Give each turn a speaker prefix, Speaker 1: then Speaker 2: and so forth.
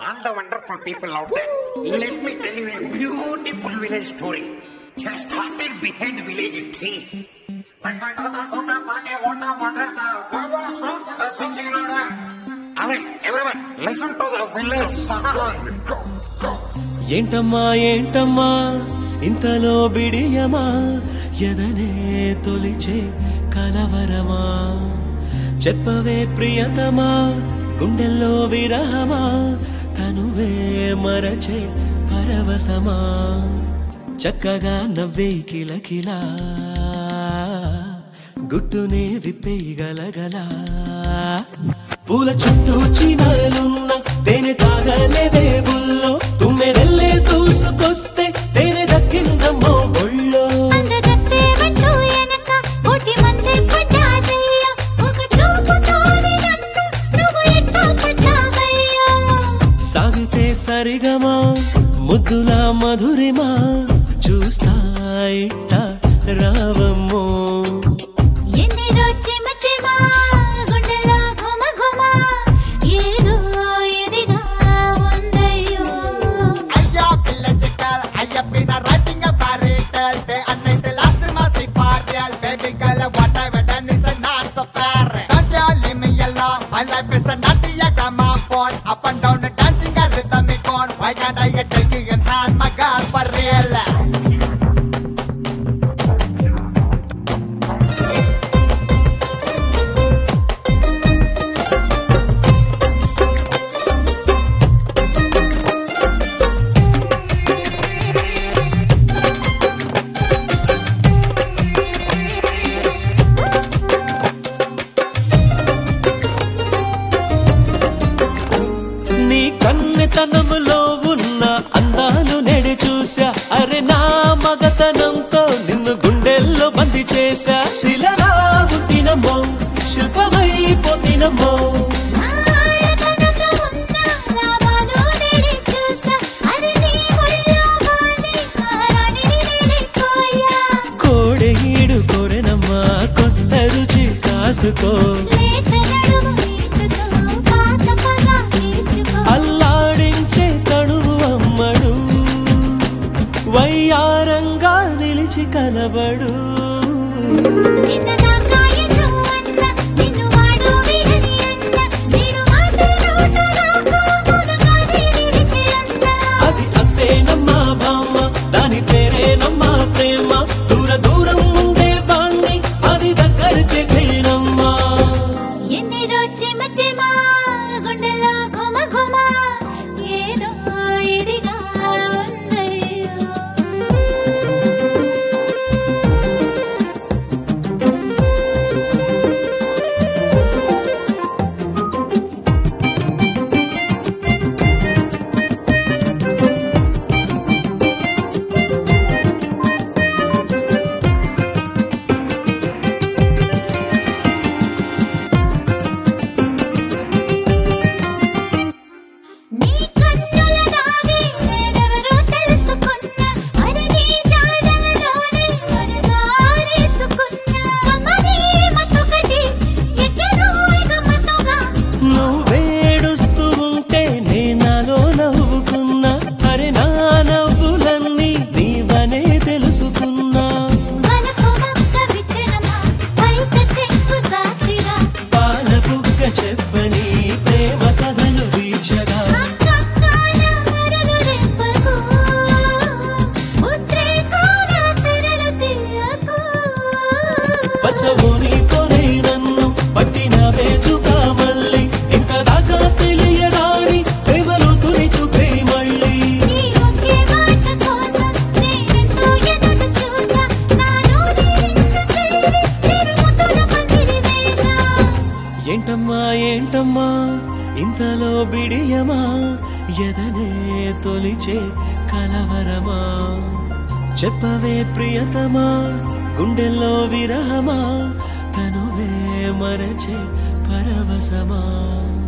Speaker 1: all the wonderful people out there, let me tell you a beautiful village story. Just started behind village trees. Alright, everyone, listen to the village song.
Speaker 2: ఏంటమ్మా ఏంటమ్మా ఇంతలో బిడియమా ఎదనే తొలిచే కలవరమా చెప్పవే ప్రియతమా గుండెల్లో విరహమా తనువే మరచే పరవశమా చక్కగా నవ్వే కిలకిలా గుట్టునే విప్పేయగలగలా పూల చుట్టూ చీనాలున్న తేనె తాగలేవే బుల్లో తుమ్మెదల్లే దూసుకొస్తే తేనె దక్కిందమ్మో ఒళ్ళో
Speaker 3: అందగత్తె వెంటూ ఎనక కోటి మంది పడ్డాదయ్యో. ఒక చూపుతోనే నన్ను నువ్వు ఎట్టా పడ్డావయ్యో.
Speaker 2: సాగితే సరిగమా ముద్దుల మధురిమా చూస్తా ఇట్ట రావమ్మో
Speaker 3: ఎందిరో చిమ చిమ, గుండెలో ఘుమ ఘుమ, ఏదో ఎదిగా ఉందయ్యో.
Speaker 4: ஐயா பிள்ளைச்சிட்டால் ஐயா பின்ன writing a fairy tale day and night last must be partial baby girl what I have done is not so fair don't you leave me alone my life is a nutty I come on up and down dancing a rhythmic on why can't I take you in hand my girl for real
Speaker 2: నీ కన్నెతనములో ఉన్న అందాలు నెడి చూసా అరే నా మగతనంతో నిన్ను గుండెల్లో బంది చేశా శిలలా పుట్టినమ్మో శిల్పమైపోతినమ్మో
Speaker 3: నా ఆడతనంలో ఉన్న లాభాలు నేనే చూసా. అరే నీ ఒళ్ళో వాలి, మహారాణిని నేనైపోయా.
Speaker 2: కోడెగీడు కోరెనమ్మా కొత్త రుచి కాసుకో
Speaker 3: లేత నడుము ఈటుతో పాత పగ తీర్చుకో.
Speaker 2: అల్లాడించే తడువు అమ్మడు వయ్యారంగా నిలిచి కలబడు
Speaker 3: నిన్న నా కాయను అన్న, నిన్ను వాడు వీడని అన్న, నేడు మాట నోట రాకు, మునగానే నిలిచి అన్న.
Speaker 2: అది అంతేనమ్మా బామ్మ దాని పేరేనమ్మా ప్రేమ దూర దూరం ఉండే బాణ్ణి అది దగ్గర చేసేనమ్మా
Speaker 3: ఎందిరో చిమ చిమ, గుండెలో ఘుమ ఘుమ, ఏదో ఇదిగా ఉందయ్యో. నీ కన్నుల దాగే నేనెవరో తెలుసుకున్నా అరే నీ జాడలలోనే మనసారేసుకున్నా కమ్మని మత్తొకటి ఎక్కడో గమ్మత్తుగా
Speaker 2: నువ్వేడుస్తూ ఉంటే నేనాలో నవ్వుకున్నా అరే నా నవ్వులన్నీ నీవనే తెలుసుకున్నా
Speaker 3: వలపు మొక్క విచ్చరమా బయట చెక్కు సాక్షిగా
Speaker 2: పాల బుగ్గ చెప్పని ప్రేమ కథలు వీక్షగా
Speaker 3: అంకంగాన మరలు రెప్పకు ఉద్రేకాల తెరలు తీయకు
Speaker 2: పచ్చవు నీతోనే నన్ను పట్టిన వేచుగా మళ్ళీ ఇంత దాకా తెలియరాని ప్రేమలు తుని చూపే మళ్ళీ
Speaker 3: నీ ఒకే మాట కోసం నేనెంతో ఎదురు చూసా నాలో నిన్ను చేరి తిరుగుతున్న పందిరి వేసా
Speaker 2: ఏంటమ్మా ఏంటమ్మా ఇంతలో బిడియమా ఎదనే తొలిచే కలవరమా చెప్పవే ప్రియతమా గుండెల్లో విరహమా తనువే మరచే పరవశమా